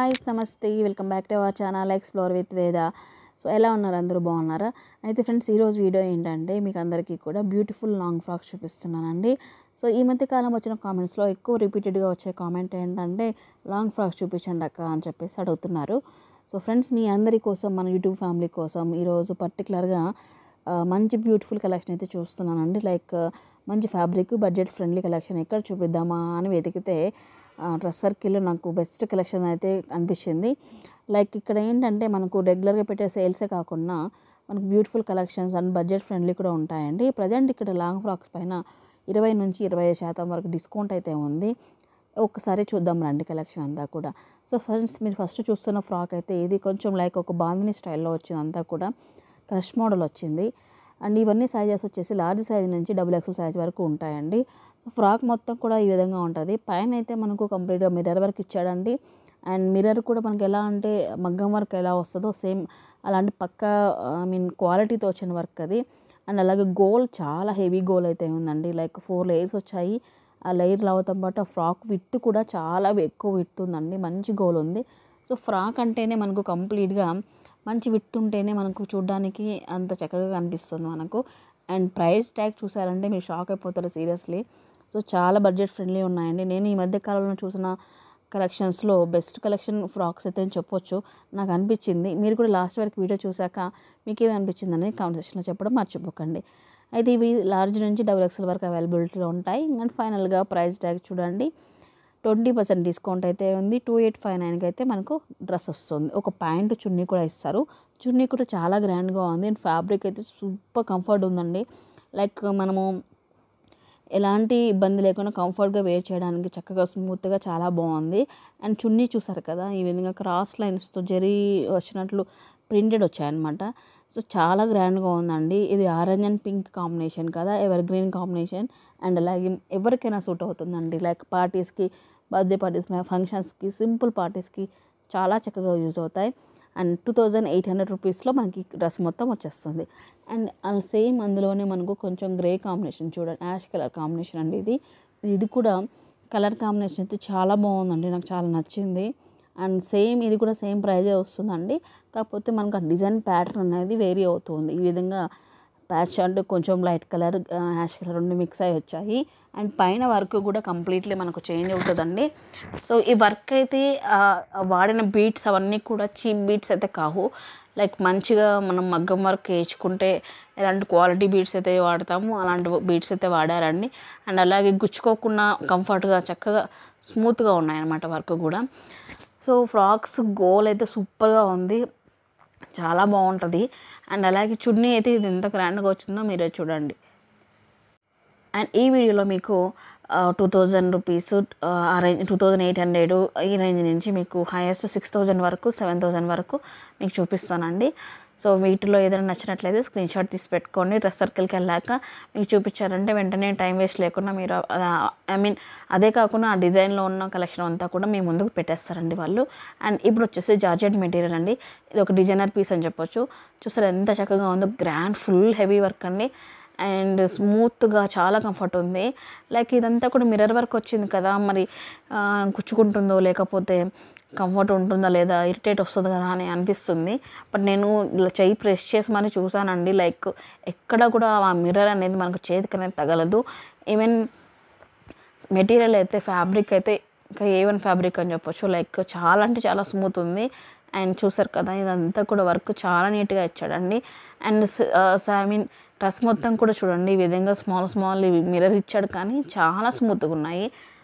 Guys namaste welcome back to our channel explore with Veda so ఎలా ఉన్నారు అందరూ బాగున్నారా అయితే ఫ్రెండ్స్ ఈరోజు వీడియో ఏంటంటే మీకు అందరికీ కూడా బ్యూటిఫుల్ లాంగ్ ఫ్రాక్స్ చూపిస్తున్నానండి సో ఈ మధ్య కాలం వచ్చిన కామెంట్స్లో ఎక్కువ రిపీటెడ్గా వచ్చే కామెంట్ ఏంటంటే లాంగ్ ఫ్రాక్స్ చూపించండి అక్క అని చెప్పేసి అడుగుతున్నారు సో ఫ్రెండ్స్ మీ అందరి కోసం మన యూట్యూబ్ ఫ్యామిలీ కోసం ఈరోజు పర్టికులర్గా ఆ, మంచి బ్యూటిఫుల్ కలెక్షన్ అయితే చూస్తున్నానండి లైక్ మంచి ఫ్యాబ్రిక్ బడ్జెట్ ఫ్రెండ్లీ కలెక్షన్ ఎక్కడ చూపిద్దామా అని వెతికితే డ్రెస్ సర్కిల్లో నాకు బెస్ట్ కలెక్షన్ అయితే అనిపించింది లైక్ ఇక్కడ ఏంటంటే మనకు రెగ్యులర్గా పెట్టే సేల్సే కాకుండా మనకు beautiful collections and budget friendly కూడా ఉంటాయండి ప్రజెంట్ ఇక్కడ లాంగ్ ఫ్రాక్స్ పైన ఇరవై నుంచి ఇరవై శాతం వరకు డిస్కౌంట్ అయితే ఉంది ఒక్కసారి చూద్దాం రండి కలెక్షన్ అంతా కూడా సో ఫ్రెండ్స్ మీరు ఫస్ట్ చూస్తున్న ఫ్రాక్ అయితే ఇది కొంచెం లైక్ ఒక బాందిని స్టైల్లో వచ్చింది అంతా కూడా క్రష్ మోడల్ వచ్చింది అండ్ ఇవన్నీ సైజెస్ వచ్చేసి లార్జ్ సైజ్ నుంచి డబుల్ ఎక్సెల్ సైజ్ వరకు ఉంటాయండి సో ఫ్రాక్ మొత్తం కూడా ఈ విధంగా ఉంటుంది పైన అయితే మనకు కంప్లీట్గా మిర్రర్ వర్క్ ఇచ్చాడండి అండ్ మిర్రర్ కూడా మనకి ఎలా అంటే మగ్గం వర్క్ ఎలా వస్తుందో సేమ్ అలాంటి పక్క ఐ మీన్ క్వాలిటీతో వచ్చిన వర్క్ అది అండ్ అలాగే గోల్ చాలా హెవీ గోల్ అయితే ఉందండి లైక్ ఫోర్ లేయర్స్ వచ్చాయి ఆ లేయర్ రావటం పాటు ఆ ఫ్రాక్ విత్ కూడా చాలా ఎక్కువ విత్ ఉందండి మంచి గోల్ ఉంది సో ఫ్రాక్ అంటేనే మనకు కంప్లీట్గా మంచి విత్ ఉంటేనే మనకు చూడడానికి అంత చక్కగా కనిపిస్తుంది మనకు అండ్ ప్రైస్ ట్యాగ్ చూసారంటే మీరు షాక్ అయిపోతారు సీరియస్లీ సో చాలా బడ్జెట్ ఫ్రెండ్లీ ఉన్నాయండి నేను ఈ మధ్య కాలంలో చూసిన కలెక్షన్స్లో బెస్ట్ కలెక్షన్ ఫ్రాక్స్ అయితే అని చెప్పొచ్చు నాకు అనిపించింది మీరు కూడా లాస్ట్ వరకు వీడియో చూశాక మీకు ఏమి అనిపించింది అనేది కామెంట్ సెక్షన్లో చెప్పడం మర్చిపోకండి అయితే ఇవి లార్జ్ నుంచి డబుల్ ఎక్స్ఎల్ వరకు అవైలబిలిటీలో ఉంటాయి అండ్ ఫైనల్గా ప్రైస్ ట్యాగ్ చూడండి ట్వంటీ పర్సెంట్ డిస్కౌంట్ అయితే ఉంది టూ ఎయిట్ ఫైవ్ నైన్కి అయితే మనకు డ్రెస్ వస్తుంది ఒక ప్యాంటు చున్నీ కూడా ఇస్తారు చున్నీ కూడా చాలా గ్రాండ్గా ఉంది అండ్ ఫ్యాబ్రిక్ అయితే సూపర్ కంఫర్ట్ ఉందండి లైక్ మనము ఎలాంటి ఇబ్బంది లేకుండా కంఫర్ట్గా వేర్ చేయడానికి చక్కగా స్మూత్గా చాలా బాగుంది అండ్ చున్నీ చూసారు కదా ఈ విధంగా క్రాస్ లైన్స్తో జరీ వచ్చినట్లు ప్రింటెడ్ వచ్చాయన్నమాట సో చాలా గ్రాండ్గా ఉందండి ఇది ఆరెంజ్ అండ్ పింక్ కాంబినేషన్ కదా ఎవర్ గ్రీన్ కాంబినేషన్ అండ్ అలాగే ఎవరికైనా సూట్ అవుతుందండి లైక్ పార్టీస్కి బర్త్డే పార్టీస్ ఫంక్షన్స్కి సింపుల్ పార్టీస్కి చాలా చక్కగా యూజ్ అవుతాయి and two thousand eight hundred రూపీస్లో మనకి డ్రెస్ మొత్తం వచ్చేస్తుంది అండ్ సేమ్ అందులోనే మనకు కొంచెం గ్రే కాంబినేషన్ చూడండి యాష్ కలర్ కాంబినేషన్ అండి ఇది ఇది కూడా కలర్ కాంబినేషన్ అయితే చాలా బాగుందండి నాకు చాలా నచ్చింది అండ్ సేమ్ ఇది కూడా సేమ్ ప్రైజే వస్తుందండి కాకపోతే మనకు ఆ డిజైన్ ప్యాటర్న్ అనేది వేరీ అవుతుంది ఈ విధంగా ప్యాచ్ అంటే కొంచెం లైట్ కలర్ యాష్ కలర్ రెండు మిక్స్ అయ్యి వచ్చాయి అండ్ పైన వర్క్ కూడా కంప్లీట్లీ మనకు చేంజ్ అవుతుందండి సో ఈ వర్క్ అయితే ఆ, ఆ వాడిన బీట్స్ అవన్నీ కూడా చీప్ బీట్స్ అయితే కావు లైక్ మంచిగా మనం మగ్గం వర్క్ వేయించుకుంటే ఎలాంటి క్వాలిటీ బీట్స్ అయితే వాడతామో అలాంటి బీట్స్ అయితే వాడారండి అండ్ అలాగే గుచ్చుకోకుండా కంఫర్ట్గా చక్కగా స్మూత్గా ఉన్నాయన్నమాట వర్క్ కూడా సో ఫ్రాక్స్ గోల్ అయితే సూపర్గా ఉంది చాలా బాగుంటుంది అండ్ అలాగే చున్నీ అయితే ఇది ఎంత గ్రాండ్గా వచ్చిందో మీరే చూడండి అండ్ ఈ వీడియోలో మీకు టూ థౌజండ్ రూపీస్ ఆ range two thousand eight hundred ఈ రేంజ్ నుంచి మీకు హైయెస్ట్ సిక్స్ థౌజండ్ వరకు సెవెన్ థౌజండ్ వరకు మీకు చూపిస్తానండి సో వీటిలో ఏదైనా నచ్చినట్లయితే స్క్రీన్ షాట్ తీసి పెట్టుకోండి డ్రెస్ సర్కిల్కి వెళ్ళాక మీకు చూపించారంటే వెంటనే టైం వేస్ట్ లేకుండా మీరు ఐ మీన్ అదే కాకుండా ఆ డిజైన్లో ఉన్న కలెక్షన్ అంతా కూడా మీ ముందుకు పెట్టేస్తారండి వాళ్ళు అండ్ ఇప్పుడు వచ్చేసి జార్జెట్ మెటీరియల్ అండి ఇది ఒక డిజైనర్ పీస్ అని చెప్పొచ్చు చూసారు ఎంత చక్కగా ఉందో గ్రాండ్ ఫుల్ హెవీ వర్క్ అండి అండ్ స్మూత్గా చాలా కంఫర్ట్ ఉంది లైక్ ఇదంతా కూడా మిర్రర్ వర్క్ వచ్చింది కదా మరి ఆ, గుచ్చుకుంటుందో లేకపోతే కంఫర్ట్ ఉంటుందా లేదా ఇరిటేట్ వస్తుంది కదా అని అనిపిస్తుంది బట్ నేను ఇలా చెయ్యి ప్రెస్ చేసి మరి చూసానండి లైక్ ఎక్కడ కూడా ఆ మిర్రర్ అనేది మనకు చేతికి అనేది తగలదు ఈవెన్ మెటీరియల్ అయితే ఫ్యాబ్రిక్ అయితే ఇంకా ఏ వన్ ఫ్యాబ్రిక్ అని చెప్పొచ్చు లైక్ చాలా అంటే చాలా స్మూత్ ఉంది అండ్ చూసారు కదా ఇదంతా కూడా వర్క్ చాలా నీట్గా ఇచ్చాడండి అండ్ ఐ మీన్ డ్రెస్ మొత్తం కూడా చూడండి ఈ విధంగా స్మాల్ స్మాల్ మిర్రర్ ఇచ్చాడు కానీ చాలా స్మూత్గా ఉన్నాయి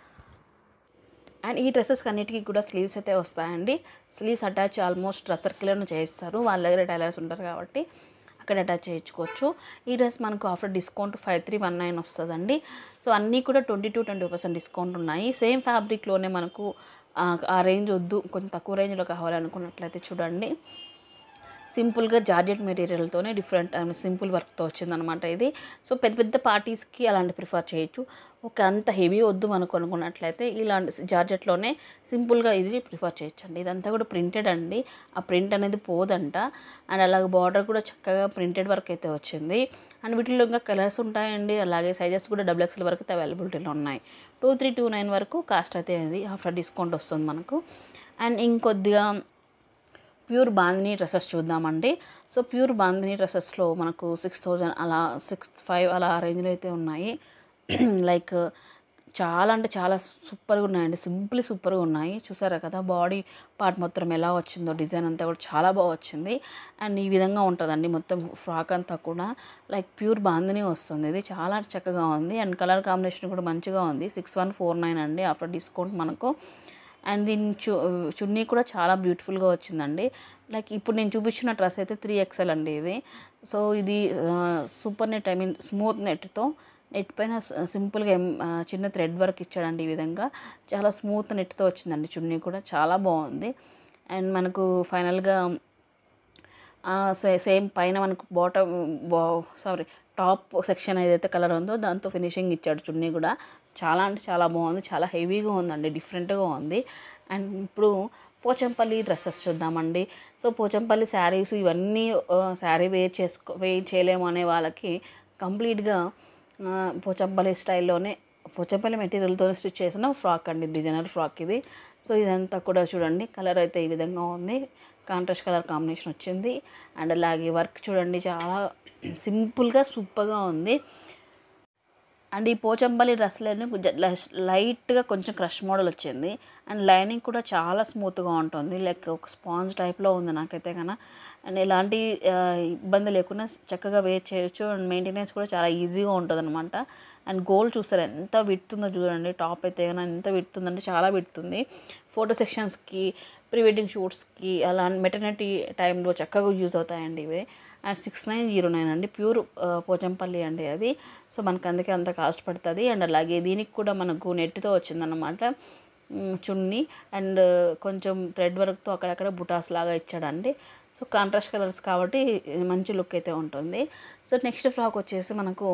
అండ్ ఈ డ్రెస్సెస్ అన్నిటికీ కూడా స్లీవ్స్ అయితే వస్తాయండి స్లీవ్స్ అటాచ్ ఆల్మోస్ట్ డ్రెస్ సర్కిల్ను చేయిస్తారు వాళ్ళ దగ్గర టైలర్స్ ఉంటారు కాబట్టి అక్కడ అటాచ్ చేయించుకోవచ్చు ఈ డ్రెస్ మనకు after discount five three one nine వస్తుందండి సో అన్నీ కూడా twenty to twenty percent discount ఉన్నాయి సేమ్ ఫ్యాబ్రిక్లోనే మనకు ఆ, ఆ రేంజ్ వద్దు కొంచెం తక్కువ రేంజ్లో కావాలనుకున్నట్లయితే చూడండి సింపుల్గా జార్జెట్ మెటీరియల్తోనే డిఫరెంట్ సింపుల్ వర్క్తో వచ్చిందనమాట ఇది సో పెద్ద పెద్ద పార్టీస్కి అలాంటి ప్రిఫర్ చేయొచ్చు ఒక అంత హెవీ వద్దు మనకు అనుకున్నట్లయితే ఇలాంటి జార్జెట్లోనే సింపుల్గా ఇది ప్రిఫర్ చేయొచ్చండి ఇదంతా కూడా ప్రింటెడ్ అండి ఆ ప్రింట్ అనేది పోదంట అండ్ అలాగే బార్డర్ కూడా చక్కగా ప్రింటెడ్ వర్క్ అయితే వచ్చింది అండ్ వీటిలో ఇంకా కలర్స్ ఉంటాయండి అలాగే సైజెస్ కూడా డబుల్ ఎక్స్ఎల్ వరకు అయితే అవైలబిలిటీలో ఉన్నాయి టూ త్రీ టూ నైన్ వరకు కాస్ట్ అయితే అది ఆఫ్టర్ డిస్కౌంట్ వస్తుంది మనకు అండ్ ఇంకొద్దిగా ప్యూర్ బాందిని డ్రెస్సెస్ చూద్దామండి సో ప్యూర్ బాందిని డ్రెస్సెస్లో మనకు సిక్స్ థౌజండ్ అలా సిక్స్ ఫైవ్ అలా ఆ రేంజ్లో అయితే ఉన్నాయి లైక్ చాలా అంటే చాలా సూపర్గా ఉన్నాయండి సింపుల్ సూపర్గా ఉన్నాయి చూసారా కదా బాడీ పార్ట్ మొత్తం ఎలా వచ్చిందో డిజైన్ అంతా కూడా చాలా బాగా వచ్చింది అండ్ ఈ విధంగా ఉంటుందండి మొత్తం ఫ్రాక్ అంతా కూడా లైక్ ప్యూర్ బాందిని వస్తుంది ఇది చాలా చక్కగా ఉంది అండ్ కలర్ కాంబినేషన్ కూడా మంచిగా ఉంది సిక్స్ వన్ ఫోర్ నైన్ అండి ఆఫ్టర్ డిస్కౌంట్ మనకు అండ్ దీని చు చున్నీ కూడా చాలా బ్యూటిఫుల్గా వచ్చిందండి లైక్ ఇప్పుడు నేను చూపించిన డ్రెస్ అయితే త్రీ ఎక్స్ఎల్ అండి ఇది సో ఇది super net I mean smooth నెట్తో నెట్ పైన సింపుల్గా ఎం- ఆ, చిన్న థ్రెడ్ వర్క్ ఇచ్చాడండి ఈ విధంగా చాలా స్మూత్ నెట్తో వచ్చిందండి చున్నీ కూడా చాలా బాగుంది అండ్ మనకు ఫైనల్గా సే సేమ్ పైన మనకు బాటమ్ బా సారీ టాప్ సెక్షన్ ఏదైతే కలర్ ఉందో దాంతో ఫినిషింగ్ ఇచ్చాడు చున్నీ కూడా చాలా అంటే చాలా బాగుంది చాలా హెవీగా ఉందండి డిఫరెంట్గా ఉంది అండ్ ఇప్పుడు పోచంపల్లి డ్రెస్సెస్ చూద్దామండి సో పోచంపల్లి శారీస్ ఇవన్నీ శారీ వేర్ చేసుకో వేర్ చేయలేము అనే వాళ్ళకి కంప్లీట్గా ఆ, పోచంపల్లి స్టైల్లోనే పోచంపల్లి మెటీరియల్తో స్టిచ్ చేసిన ఫ్రాక్ అండి డిజైనర్ ఫ్రాక్ ఇది సో ఇదంతా కూడా చూడండి కలర్ అయితే ఈ విధంగా ఉంది కాంట్రాస్ట్ కలర్ కాంబినేషన్ వచ్చింది అండ్ అలాగే వర్క్ చూడండి చాలా సింపుల్గా సూపర్గా ఉంది అండ్ ఈ పోచంపల్లి డ్రెస్లోనే లైట్గా కొంచెం క్రష్ మోడల్ వచ్చింది అండ్ లైనింగ్ కూడా చాలా స్మూత్గా ఉంటుంది లైక్ ఒక స్పాంజ్ టైప్లో ఉంది నాకైతే కన్నా అండ్ ఎలాంటి ఆ, ఇబ్బంది లేకుండా చక్కగా వేర్ చేయొచ్చు అండ్ మెయింటెనెన్స్ కూడా చాలా ఈజీగా ఉంటుంది అనమాట అండ్ గోల్ చూసారు ఎంత విడుతుందో చూడండి టాప్ అయితే కన్నా ఎంత విడుతుందంటే చాలా విడుతుంది ఫోటో సెక్షన్స్కి ప్రీ వెడ్డింగ్ షూట్స్కి అలా మెటర్నిటీ టైంలో చక్కగా యూజ్ అవుతాయండి ఇవి and six nine zero nine అండి ప్యూర్ పోచంపల్లి అండి అది సో మనకు అందుకే అంత కాస్ట్ పడుతుంది అండ్ అలాగే దీనికి కూడా మనకు నెట్తో వచ్చిందన్నమాట మ్, చున్నీ అండ్ కొంచెం థ్రెడ్ వర్క్తో అక్కడక్కడ బుటాస్ లాగా ఇచ్చాడండి సో కాంట్రాస్ట్ కలర్స్ కాబట్టి మంచి లుక్ అయితే ఉంటుంది సో నెక్స్ట్ ఫ్రాక్ వచ్చేసి మనకు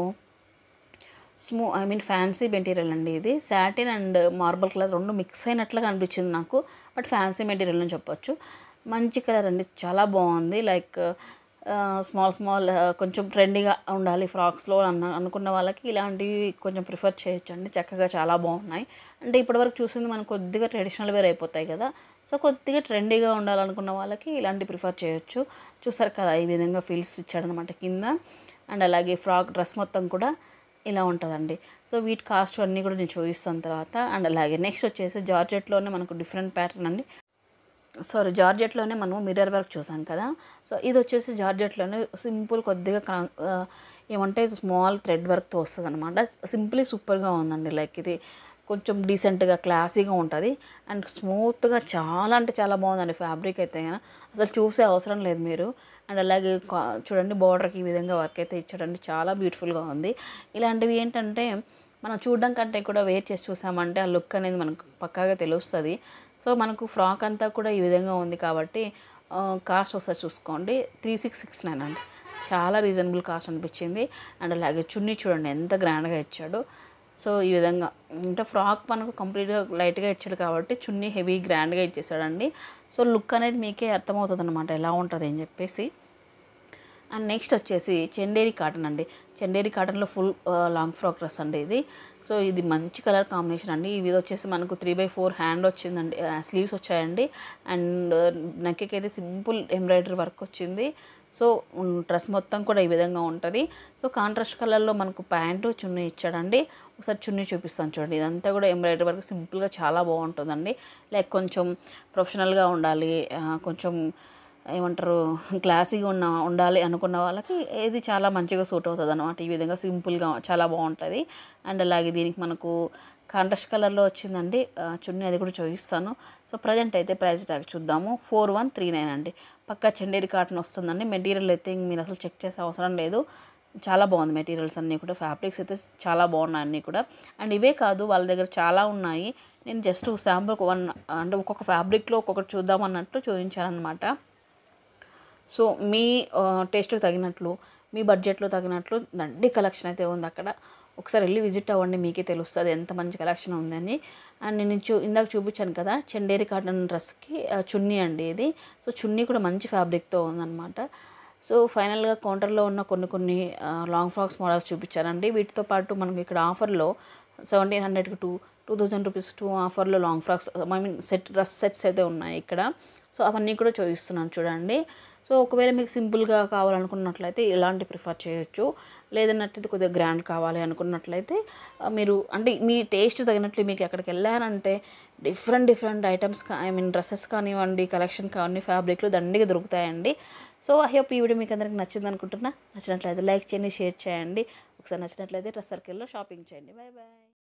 స్మూ ఐ మీన్ ఫ్యాన్సీ మెటీరియల్ అండి ఇది సాటిన్ అండ్ మార్బల్ కలర్ రెండు మిక్స్ అయినట్లుగా అనిపించింది నాకు బట్ ఫ్యాన్సీ మెటీరియల్ అని చెప్పొచ్చు మంచి కలర్ అండి చాలా బాగుంది లైక్ స్మాల్ స్మాల్ కొంచెం ట్రెండీగా ఉండాలి ఫ్రాక్స్లో అన్న అనుకున్న వాళ్ళకి ఇలాంటివి కొంచెం ప్రిఫర్ చేయొచ్చు అండి చక్కగా చాలా బాగున్నాయి అంటే ఇప్పటివరకు చూసింది మనకు కొద్దిగా ట్రెడిషనల్ వేర్ అయిపోతాయి కదా సో కొద్దిగా ట్రెండీగా ఉండాలనుకున్న వాళ్ళకి ఇలాంటి ప్రిఫర్ చేయొచ్చు చూసారు కదా ఈ విధంగా ఫీల్స్ ఇచ్చాడనమాట కింద అండ్ అలాగే ఫ్రాక్ డ్రెస్ మొత్తం కూడా ఇలా ఉంటుందండి సో వీటి కాస్ట్ అన్నీ కూడా నేను చూపిస్తాను తర్వాత అండ్ అలాగే నెక్స్ట్ వచ్చేసి జార్జెట్లోనే మనకు డిఫరెంట్ ప్యాటర్న్ అండి సారీ జార్జెట్లోనే మనము మిర్రర్ వర్క్ చూసాం కదా సో ఇది వచ్చేసి జార్జెట్లోనే సింపుల్ కొద్దిగా కా- ఆ, ఏమంటే స్మాల్ థ్రెడ్ వర్క్తో వస్తుంది అనమాట సింపుల్లీ సూపర్గా ఉందండి లైక్ ఇది కొంచెం డీసెంట్గా క్లాసీగా ఉంటుంది అండ్ స్మూత్గా చాలా అంటే చాలా బాగుందండి ఫ్యాబ్రిక్ అయితే గన. అసలు చూసే అవసరం లేదు మీరు అండ్ అలాగే కా- చూడండి బార్డర్కి ఈ విధంగా వర్క్ అయితే ఇచ్చాడండి చాలా బ్యూటిఫుల్గా ఉంది ఇలాంటివి ఏంటంటే మనం చూడడం కంటే కూడా వేర్ చేసి చూసామంటే ఆ లుక్ అనేది మనకు పక్కాగా తెలుస్తుంది సో మనకు ఫ్రాక్ అంతా కూడా ఈ విధంగా ఉంది కాబట్టి కాస్ట్ ఒకసారి చూసుకోండి త్రీ సిక్స్ సిక్స్ నైన్ అండి చాలా రీజనబుల్ కాస్ట్ అనిపించింది అండ్ అలాగే చున్నీ చూడండి ఎంత గ్రాండ్గా ఇచ్చాడు సో ఈ విధంగా అంటే ఫ్రాక్ మనకు కంప్లీట్గా లైట్గా ఇచ్చాడు కాబట్టి చున్నీ హెవీ గ్రాండ్గా ఇచ్చేసాడండి సో లుక్ అనేది మీకే అర్థమవుతుంది అనమాట ఎలా ఉంటుంది అని చెప్పేసి అండ్ నెక్స్ట్ వచ్చేసి చందేరి కాటన్ అండి చందేరి కాటన్లో ఫుల్ లాంగ్ ఫ్రాక్ డ్రెస్ అండి ఇది సో ఇది మంచి కలర్ కాంబినేషన్ అండి ఇది వచ్చేసి మనకు త్రీ బై ఫోర్ హ్యాండ్ వచ్చిందండి స్లీవ్స్ వచ్చాయండి అండ్ నెక్కి అయితే సింపుల్ ఎంబ్రాయిడరీ వర్క్ వచ్చింది సో డ్రెస్ మొత్తం కూడా ఈ విధంగా ఉంటుంది సో కాంట్రాస్ట్ కలర్లో మనకు ప్యాంటు చున్నీ ఇచ్చాడండి ఒకసారి చున్నీ చూపిస్తాను చూడండి ఇదంతా కూడా ఎంబ్రాయిడరీ వర్క్ సింపుల్గా చాలా బాగుంటుందండి లైక్ కొంచెం ప్రొఫెషనల్గా ఉండాలి ఆ, కొంచెం ఏమంటారు క్లాసీగా ఉన్న ఉండాలి అనుకున్న వాళ్ళకి ఇది చాలా మంచిగా సూట్ అవుతుంది అనమాట ఈ విధంగా సింపుల్గా చాలా బాగుంటుంది అండ్ అలాగే దీనికి మనకు కాంట్రాస్ట్ కలర్లో వచ్చిందండి ఆ, చున్నీ అది కూడా చూపిస్తాను సో ప్రజెంట్ అయితే ప్రైస్ ట్యాగ్ చూద్దాము ఫోర్ వన్ త్రీ నైన్ అండి పక్కా చండేరి కాటన్ వస్తుందండి మెటీరియల్ అయితే ఇంక మీరు అసలు చెక్ చేసే అవసరం లేదు చాలా బాగుంది మెటీరియల్స్ అన్నీ కూడా ఫ్యాబ్రిక్స్ అయితే చాలా బాగున్నాయి అన్నీ కూడా అండ్ ఇవే కాదు వాళ్ళ దగ్గర చాలా ఉన్నాయి నేను జస్ట్ శాంపుల్ వన్ అంటే ఒక్కొక్క ఫ్యాబ్రిక్లో ఒక్కొక్కటి చూద్దాం అన్నట్లు చూపించాను సో మీ టేస్ట్కి తగినట్లు మీ బడ్జెట్లో తగినట్లు దండి కలెక్షన్ అయితే ఉంది అక్కడ ఒకసారి వెళ్ళి విజిట్ అవ్వండి మీకే తెలుస్తుంది ఎంత మంచి కలెక్షన్ ఉందని అండ్ నేను చూ ఇందాక చూపించాను కదా చండేరి కాటన్ డ్రెస్కి ఆ, చున్నీ అండి ఇది సో చున్నీ కూడా మంచి ఫ్యాబ్రిక్తో ఉందన్నమాట సో ఫైనల్గా కౌంటర్లో ఉన్న కొన్ని కొన్ని ఆ, లాంగ్ ఫ్రాక్స్ మోడల్స్ చూపించానండి వీటితో పాటు మనకి ఇక్కడ ఆఫర్లో సెవెంటీన్ హండ్రెడ్కి two two thousand rupees too ఆఫర్లో long frocks I mean set dress sets అయితే ఉన్నాయి ఇక్కడ సో అవన్నీ కూడా చూపిస్తున్నాను చూడండి సో ఒకవేళ మీకు సింపుల్గా కావాలనుకున్నట్లయితే ఇలాంటి ప్రిఫర్ చేయొచ్చు లేదన్నట్లయితే కొద్దిగా గ్రాండ్ కావాలి అనుకున్నట్లయితే ఆ, మీరు అంటే మీ టేస్ట్ తగినట్లు మీకు ఎక్కడికి వెళ్ళారంటే different different items I mean dresses కానివ్వండి కలెక్షన్ కానివ్వండి ఫ్యాబ్రిక్లు దండిగా దొరుకుతాయండి సో ఐ హోప్ ఈ వీడియో మీకు అందరికి నచ్చింది అనుకుంటున్నా నచ్చినట్లయితే లైక్ చేయండి షేర్ చేయండి ఒకసారి నచ్చినట్లయితే డ్రెస్ సర్కిల్లో షాపింగ్ చేయండి బాయ్ బాయ్